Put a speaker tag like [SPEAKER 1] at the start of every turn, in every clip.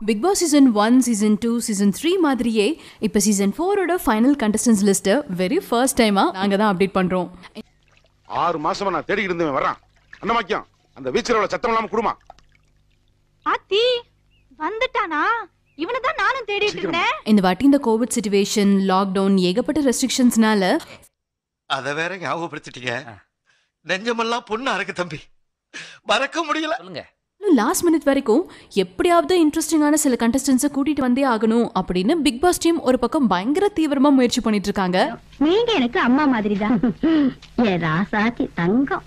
[SPEAKER 1] big Boss season one season two season three மாதிரியே இப்போ season ஃபோரோட ஃபைனல் கண்டஸ்டன்ஸ் லிஸ்ட்டை வெரி ஃபர்ஸ்ட் டைமாக நாங்கள் தான் அப்டேட் பண்ணுறோம்
[SPEAKER 2] ஆறு மாசமா நான் தேடிக்கிட்டு இருந்தவன் வர்றான் அண்ணமாக்கியம் அந்த வீச்சரோட சத்தம் இல்லாம குடுமா
[SPEAKER 3] ஆத்தி வந்துட்டானா இவனை தான் நானும் தேடிட்டு இருந்தேன்
[SPEAKER 1] இந்த வாட்டி இந்த கோவிட் சுச்சுவேஷன் லாக்டவுன் ஏகப்பட்ட ரெஸ்ட்ரிக்ஷன்ஸ்னால
[SPEAKER 4] அத வேற ஞாபகப்படுத்திட்டீங்க நெஞ்சமெல்லாம் பொண்ணா இருக்கு தம்பி மறக்க முடியல
[SPEAKER 5] சொல்லுங்க
[SPEAKER 1] லாஸ்ட் மினிட் வரைக்கும் எப்படியாவது இன்ட்ரெஸ்டிங்கான சில கண்டஸ்டன்ஸை கூட்டிட்டு வந்தே ஆகணும் அப்படின்னு பிக் பாஸ் டீம் ஒரு பக்கம் பயங்கர தீவிரமா முயற்சி பண்ணிட்டு இருக்காங்க
[SPEAKER 3] நீங்க எனக்கு அம்மா மாதிரி தான் ஏ ராசாத்தி தங்கம்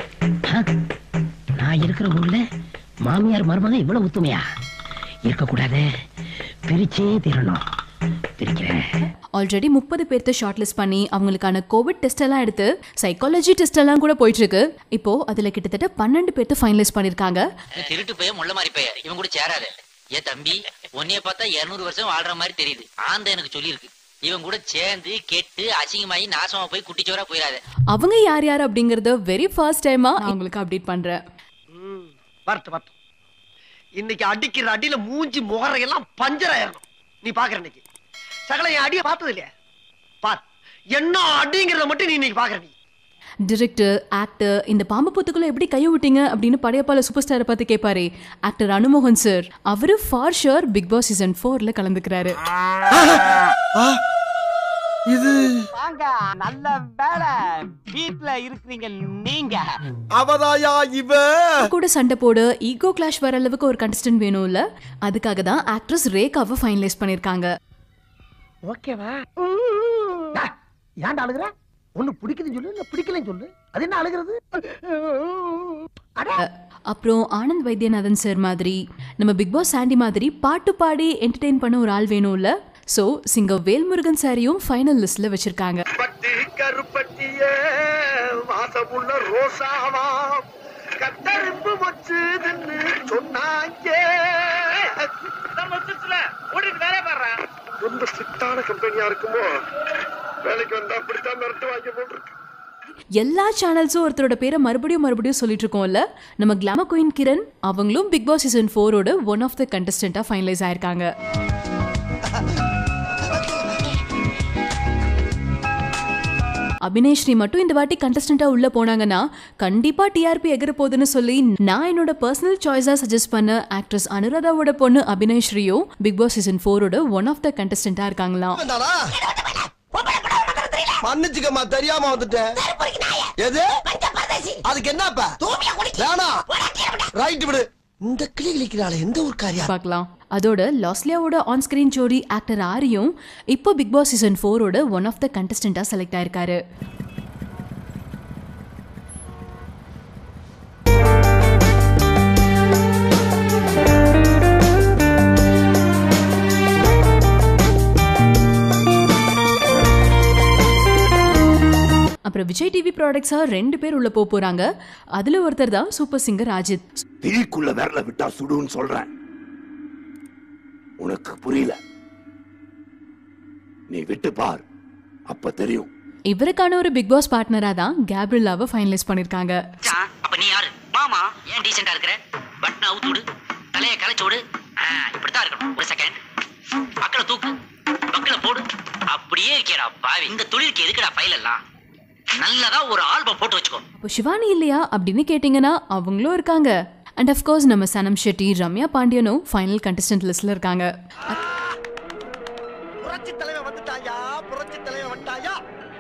[SPEAKER 6] நான் இருக்கிற ஊர்ல மாமியார் மருமக இவ்வளவு ஒத்துமையா இருக்கக்கூடாது பிரிச்சே தீரணும் பிரிக்கிறேன்
[SPEAKER 1] ஆல்ரெடி முப்பது பேர்த்த ஷார்ட் லிஸ்ட் பண்ணி அவங்களுக்கான கோவிட் டெஸ்ட் எல்லாம் எடுத்து சைக்காலஜி டெஸ்ட் எல்லாம் கூட போயிட்டு இருக்கு இப்போ அதுல கிட்டத்தட்ட பன்னெண்டு பேர்த்த ஃபைனலைஸ் பண்ணிருக்காங்க
[SPEAKER 5] திருட்டு பைய முள்ள மாதிரி பைய இவன் கூட சேராத ஏ தம்பி உன்னைய பார்த்தா இருநூறு வருஷம் வாழ்ற மாதிரி தெரியுது ஆந்த எனக்கு சொல்லியிருக்கு இவன் கூட சேர்ந்து கெட்டு அசிங்கமாயி நாசமா போய் குட்டிச்சோரா போயிடாத
[SPEAKER 1] அவங்க யார் யார் அப்படிங்கறத வெரி ஃபர்ஸ்ட் டைமா நான் உங்களுக்கு அப்டேட் பண்றேன்
[SPEAKER 6] வரட்டு வரட்டும் இன்னைக்கு அடிக்கிற அடியில மூஞ்சி முகரையெல்லாம் பஞ்சர் ஆயிரணும் நீ பாக்குற இன்னைக்கு சகல என் அடிய பார்த்தது இல்லையா பார் என்ன அடிங்கிறத மட்டும் நீ இன்னைக்கு பாக்குற நீ
[SPEAKER 1] டிரெக்டர் ஆக்டர் இந்த பாம்பு புத்துக்குள்ள எப்படி கைய விட்டீங்க அப்படின்னு படையப்பால சூப்பர் ஸ்டாரை பார்த்து கேட்பாரு ஆக்டர் அனுமோகன் சார் அவரு for sure Bigg Boss season ஃபோர்ல கலந்துக்கிறாரு
[SPEAKER 4] இது
[SPEAKER 7] வாங்க நல்ல வேலை வீட்ல இருக்கிறீங்க நீங்க
[SPEAKER 4] அவதாயா இவ
[SPEAKER 1] கூட சண்டை போட ஈகோ கிளாஷ் வர அளவுக்கு ஒரு கண்டஸ்டன்ட் வேணும்ல அதுக்காக தான் ஆக்ட்ரஸ் ரேகாவை ஃபைனலைஸ் பண்ணிருக்காங்க
[SPEAKER 6] ஓகேவா ஏன்டா அழுகுற ஒண்ணு பிடிக்குதுன்னு சொல்லு இல்ல பிடிக்கலன்னு சொல்லு அது என்ன அழுகிறது
[SPEAKER 1] அப்புறம் ஆனந்த் வைத்தியநாதன் சார் மாதிரி நம்ம பிக் பாஸ் சாண்டி மாதிரி பாட்டு பாடி என்டர்டெயின் பண்ண ஒரு ஆள் வேணும்ல ஸோ சிங்கர் வேல்முருகன் சாரியும் ஃபைனல் லிஸ்ட்ல வச்சிருக்காங்க
[SPEAKER 4] பட்டி கருப்பட்டிய வாசமுள்ள ரோசாவா கத்தரிப்பு வச்சுதுன்னு சொன்னாங்க
[SPEAKER 7] ஓடிட்டு வேலை பாடுறேன்
[SPEAKER 4] ரொம்ப ஸ்ட்ரிக்டான கம்பெனியா இருக்குமோ வேலைக்கு வந்தா அப்படித்தான் மிரட்டு வாங்கி போட்டுருக்கு
[SPEAKER 1] எல்லா சேனல்ஸும் ஒருத்தரோட பேரை மறுபடியும் மறுபடியும் சொல்லிட்டு இருக்கோம்ல நம்ம கிளாம குயின் கிரண் அவங்களும் பிக் பாஸ் சீசன் ஃபோரோட ஒன் ஆஃப் த கண்டஸ்டண்டா ஃபைனலைஸ் ஆயிருக்காங்க அபினேஷ் ஸ்ரீ மட்டும் இந்த வாட்டி கண்டஸ்டண்டா உள்ள போனாங்கன்னா கண்டிப்பா டிஆர்பி எகிற போகுதுன்னு சொல்லி நான் என்னோட பர்சனல் சாய்ஸா சஜஸ்ட் பண்ண ஆக்ட்ரஸ் அனுராதாவோட பொண்ணு அபினேஷ் ஸ்ரீயும் பிக் பாஸ் சீசன் ஃபோரோட ஒன் ஆஃப் த கண்டஸ்டண்டா இருக்காங்களாம்
[SPEAKER 4] மன்னிச்சுக்கம்மா தெரியாம வந்துட்டேன் எது அதுக்கு என்னப்பா வேணாம் ரைட் விடு இந்த கிளி கிளிக்கிறாள் எந்த ஒரு காரியம்
[SPEAKER 1] பார்க்கலாம் அதோட லாஸ்லியாவோட ஆன் ஸ்கிரீன் ஜோடி ஆக்டர் ஆரியும் இப்போ பிக் பாஸ் சீசன் ஃபோரோட ஒன் ஆஃப் த கண்டஸ்டண்டா செலக்ட் ஆயிருக்காரு அப்புறம் விஜய் டிவி ப்ராடக்ட்ஸா ரெண்டு பேர் உள்ள போக போறாங்க அதுல ஒருத்தர் தான் சூப்பர் சிங்கர் அஜித்
[SPEAKER 2] தீக்குள்ள விரல விட்டா சுடுன்னு சொல்றேன் உனக்கு புரியல நீ விட்டு பார் அப்ப தெரியும்
[SPEAKER 1] இவருக்கான ஒரு பிக் பாஸ் பார்ட்னரா தான் கேப்ரில்லாவை ஃபைனலைஸ் பண்ணிருக்காங்க
[SPEAKER 5] மச்சான், அப்ப நீ யாரு மாமா ஏன் டீசெண்டா இருக்கிற பட்டன் அவுத்து விடு தலைய களைச்சு விடு ஆ, இப்படித்தான் இருக்கணும் ஒரு செகண்ட் பக்கல தூக்கு பக்கல போடு அப்படியே இருக்கேடா பாவி இந்த தொழிலுக்கு எதுக்குடா ஃபைல் எல்லாம் நல்லதா ஒரு ஆல்பம் போட்டு வச்சுக்கோ
[SPEAKER 1] அப்போ சிவானி இல்லையா அப்படின்னு கேட்டிங்கன்னா அவங்களும் இருக்காங்க அண்ட் அஃப்கோர்ஸ் நம்ம சனம் ஷெட்டி ரம்யா பாண்டியனும் ஃபைனல் கண்டஸ்டன்ட் லிஸ்ட்ல இருக்காங்க
[SPEAKER 4] புரட்சி தலைவன் வந்துட்டாயா புரட்சி தலைவன் வந்துட்டாயா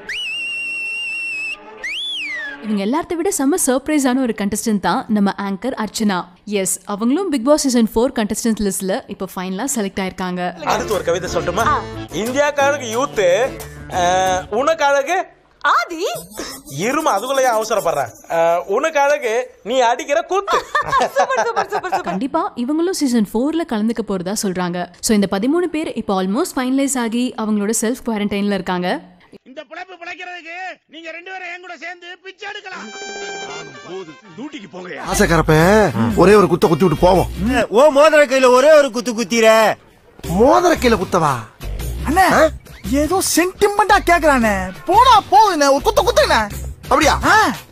[SPEAKER 1] இவங்க எல்லாத்த விட செம்ம சர்ப்ரைஸான ஒரு கண்டஸ்டன்ட் தான் நம்ம ஆங்கர் அர்ச்சனா எஸ் அவங்களும் Bigg Boss season four contestant லிஸ்ட்ல இப்போ ஃபைனலாக செலக்ட் ஆயிருக்காங்க
[SPEAKER 8] அடுத்து ஒரு கவிதை சொல்லட்டுமா இந்தியாக்காரருக்கு யூத்து உனக்கு அழகு
[SPEAKER 3] ஆதி
[SPEAKER 8] இரும அதுக்குள்ள ஏன் அவசரப்படுறேன் அஹ், உனக்கு அழகு நீ அடிக்கிற கூத்து
[SPEAKER 1] கண்டிப்பா இவங்களும் சீசன் ஃபோர்ல கலந்துக்க போறதா சொல்றாங்க ஸோ இந்த பதிமூணு பேர் இப்போ ஆல்மோஸ்ட் ஃபைனலைஸ் ஆகி அவங்களோட செல்ஃப் குவாரண்டைன்ல இருக்காங்க
[SPEAKER 7] இந்த பிழைப்பு பிழைக்கிறதுக்கு நீங்க ரெண்டு பேரும் என் கூட சேர்ந்து பிச்சை எடுக்கலாம்
[SPEAKER 2] போது டியூட்டிக்கு போங்க
[SPEAKER 4] ஆசைக்காரப்ப ஒரே ஒரு குத்த குத்தி விட்டு போவோம்
[SPEAKER 9] ஓ மோதிர கையில ஒரே ஒரு குத்து குத்திர
[SPEAKER 4] மோதிர கையில குத்தவா
[SPEAKER 9] அண்ணே ஏதோ சென்டிமெண்டா கேக்குறானே போடா போகுதுண்ணே ஒரு குத்து குத்துங்கண்ணே
[SPEAKER 4] அப்படியா
[SPEAKER 9] ஆ